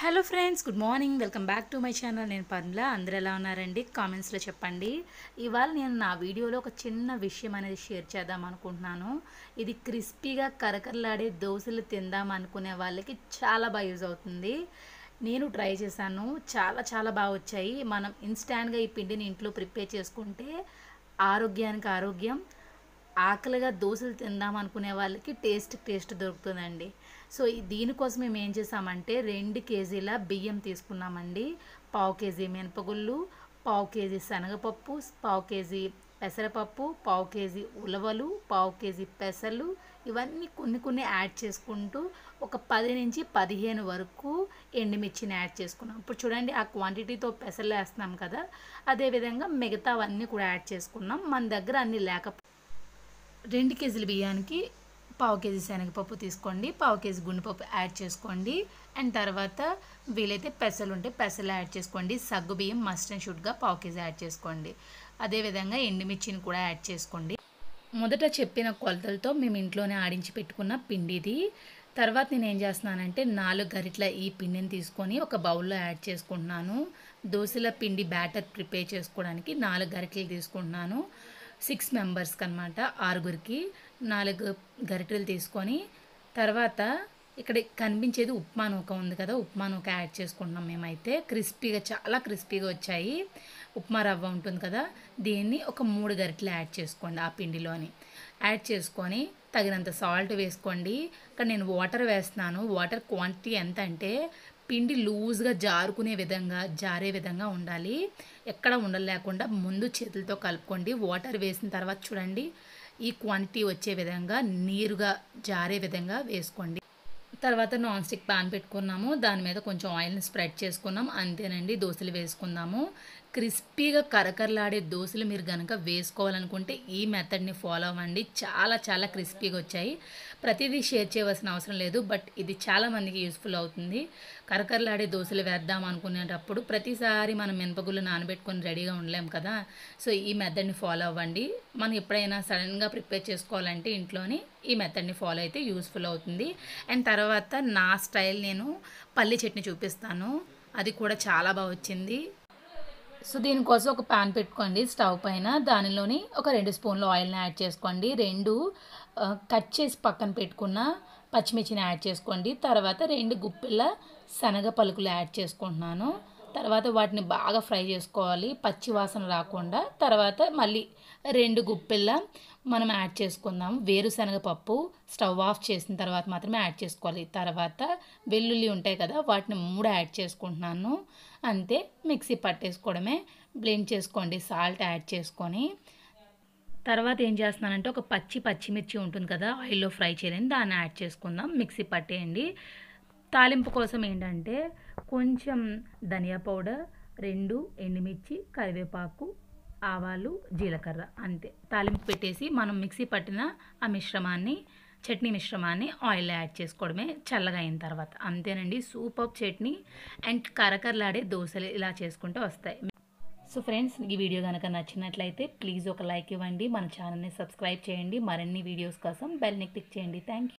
hello friends good morning welcome back to my channel నేను పర్మిల అందరూ ఎలా ఉన్నారండి కామెంట్స్లో చెప్పండి ఇవాళ నేను నా వీడియోలో ఒక చిన్న విషయం అనేది షేర్ చేద్దాం అనుకుంటున్నాను ఇది క్రిస్పీగా కరకరలాడే దోశలు తిందాం అనుకునే వాళ్ళకి చాలా బాగా యూజ్ అవుతుంది నేను ట్రై చేశాను చాలా చాలా బాగా వచ్చాయి మనం ఇన్స్టాంట్గా ఈ పిండిని ఇంట్లో ప్రిపేర్ చేసుకుంటే ఆరోగ్యానికి ఆరోగ్యం ఆకలిగా దోశలు తిందాం అనుకునే వాళ్ళకి టేస్ట్ టేస్ట్ దొరుకుతుందండి సో ఈ- దీనికోసం మేము ఏం చేసామంటే రెండు కేజీల బియ్యం తీసుకున్నామండి పావు కేజీ మినపగుళ్ళు పావు కేజీ శనగపప్పు పావు కేజీ పెసరపప్పు పావు కేజీ ఉలవలు పావు కేజీ పెసలు ఇవన్నీ కొన్ని కొన్ని యాడ్ చేసుకుంటూ ఒక పది నుంచి పదిహేను వరకు ఎండుమిర్చిని యాడ్ చేసుకున్నాం ఇప్పుడు చూడండి ఆ క్వాంటిటీతో పెసలు వేస్తున్నాం కదా అదేవిధంగా మిగతావన్నీ కూడా యాడ్ చేసుకున్నాం మన దగ్గర అన్నీ లేకపోతే రెండు కేజీల బియ్యానికి పావు కేజీ శనగపప్పు తీసుకోండి పావు కేజీ గుండెపప్పు యాడ్ చేసుకోండి అండ్ తర్వాత వీలైతే పెసలు ఉంటే పెసలు యాడ్ చేసుకోండి సగ్గు బియ్యం మస్ట్ అండ్ షుడ్గా పావు కేజీ యాడ్ చేసుకోండి అదేవిధంగా ఎండుమిర్చిని కూడా యాడ్ చేసుకోండి మొదట చెప్పిన కొలతలతో మేము ఇంట్లోనే ఆడించి పెట్టుకున్న పిండి ఇది తర్వాత నేను ఏం చేస్తున్నానంటే నాలుగు గరిట్ల ఈ పిండిని తీసుకొని ఒక బౌల్లో యాడ్ చేసుకుంటున్నాను దోశల పిండి బ్యాటర్ ప్రిపేర్ చేసుకోవడానికి నాలుగు గరిటెలు తీసుకుంటున్నాను సిక్స్ మెంబర్స్కి అనమాట ఆరుగురికి నాలుగు గరిటెలు తీసుకొని తర్వాత ఇక్కడ కనిపించేది ఉప్మా నూక ఉంది కదా ఉప్మా నూక యాడ్ చేసుకుంటున్నాం మేమైతే క్రిస్పీగా చాలా క్రిస్పీగా వచ్చాయి ఉప్మా రవ్వ ఉంటుంది కదా దీన్ని ఒక మూడు గరిటెలు యాడ్ చేసుకోండి ఆ పిండిలోని యాడ్ చేసుకొని తగినంత సాల్ట్ వేసుకోండి ఇక్కడ నేను వాటర్ వేస్తున్నాను వాటర్ క్వాంటిటీ ఎంత అంటే పిండి లూజ్గా జారుకునే విధంగా జారే విధంగా ఉండాలి ఎక్కడ ఉండలేకుండా ముందు చేతులతో కలుపుకోండి వాటర్ వేసిన తర్వాత చూడండి ఈ క్వాంటిటీ వచ్చే విధంగా నీరుగా జారే విధంగా వేసుకోండి తర్వాత నాన్ స్టిక్ పాన్ పెట్టుకున్నాము దాని మీద కొంచెం ఆయిల్ని స్ప్రెడ్ చేసుకున్నాం అంతేనండి దోశలు వేసుకుందాము క్రిస్పీగా కరకరలాడే దోశలు మీరు కనుక వేసుకోవాలనుకుంటే ఈ మెథడ్ని ఫాలో అవ్వండి చాలా చాలా క్రిస్పీగా వచ్చాయి ప్రతిదీ షేర్ చేయవలసిన అవసరం లేదు బట్ ఇది చాలా మందికి యూస్ఫుల్ అవుతుంది కరకరలాడే దోశలు వేద్దాం అనుకునేటప్పుడు ప్రతిసారి మనం మినపగుళ్ళు నానబెట్టుకొని రెడీగా ఉండలేం కదా సో ఈ మెథడ్ని ఫాలో అవ్వండి మనం ఎప్పుడైనా సడన్గా ప్రిపేర్ చేసుకోవాలంటే ఇంట్లోని ఈ మెథడ్ని ఫాలో అయితే యూస్ఫుల్ అవుతుంది అండ్ తర్వాత నా స్టైల్ నేను పల్లి చట్నీ చూపిస్తాను అది కూడా చాలా బాగా వచ్చింది సో దీనికోసం ఒక పాన్ పెట్టుకోండి స్టవ్ పైన దానిలోని ఒక రెండు స్పూన్లు ఆయిల్ని యాడ్ చేసుకోండి రెండు ఆ, కట్ చేసి పక్కన పెట్టుకున్న పచ్చిమిర్చిని యాడ్ చేసుకోండి తర్వాత రెండు గుప్పిళ్ళ శనగ పలుకులు యాడ్ చేసుకుంటున్నాను తర్వాత వాటిని బాగా ఫ్రై చేసుకోవాలి పచ్చి వాసన రాకుండా తర్వాత మళ్ళీ రెండు గుప్పిళ్ళ మనం యాడ్ చేసుకుందాం వేరుశనగ పప్పు స్టవ్ ఆఫ్ చేసిన తర్వాత మాత్రమే యాడ్ చేసుకోవాలి తర్వాత వెల్లుల్లి ఉంటాయి కదా వాటిని మూడు యాడ్ చేసుకుంటున్నాను అంతే మిక్సీ పట్టేసుకోవడమే బ్లెండ్ చేసుకోండి సాల్ట్ యాడ్ చేసుకొని తర్వాత ఏం చేస్తున్నానంటే ఒక పచ్చి పచ్చిమిర్చి ఉంటుంది కదా ఆయిల్లో ఫ్రై చేయలేని దాన్ని యాడ్ చేసుకుందాం మిక్సీ పట్టేయండి తాలింపు కోసం ఏంటంటే కొంచెం ధనియా పౌడర్ రెండు ఎండుమిర్చి కరివేపాకు ఆవాలు జీలకర్ర అంతే తాలింపు పెట్టేసి మనం మిక్సీ పట్టిన ఆ మిశ్రమాన్ని చట్నీ మిశ్రమాన్ని ఆయిల్ యాడ్ చేసుకోవడమే చల్లగా అయిన తర్వాత అంతేనండి సూపర్ చట్నీ అండ్ కరకరలాడే దోశలు ఇలా చేసుకుంటూ వస్తాయి సో ఫ్రెండ్స్ ఈ వీడియో కనుక నచ్చినట్లయితే ప్లీజ్ ఒక లైక్ ఇవ్వండి మన ఛానల్ని సబ్స్క్రైబ్ చేయండి మరిన్ని వీడియోస్ కోసం బెల్ని క్లిక్ చేయండి థ్యాంక్ యూ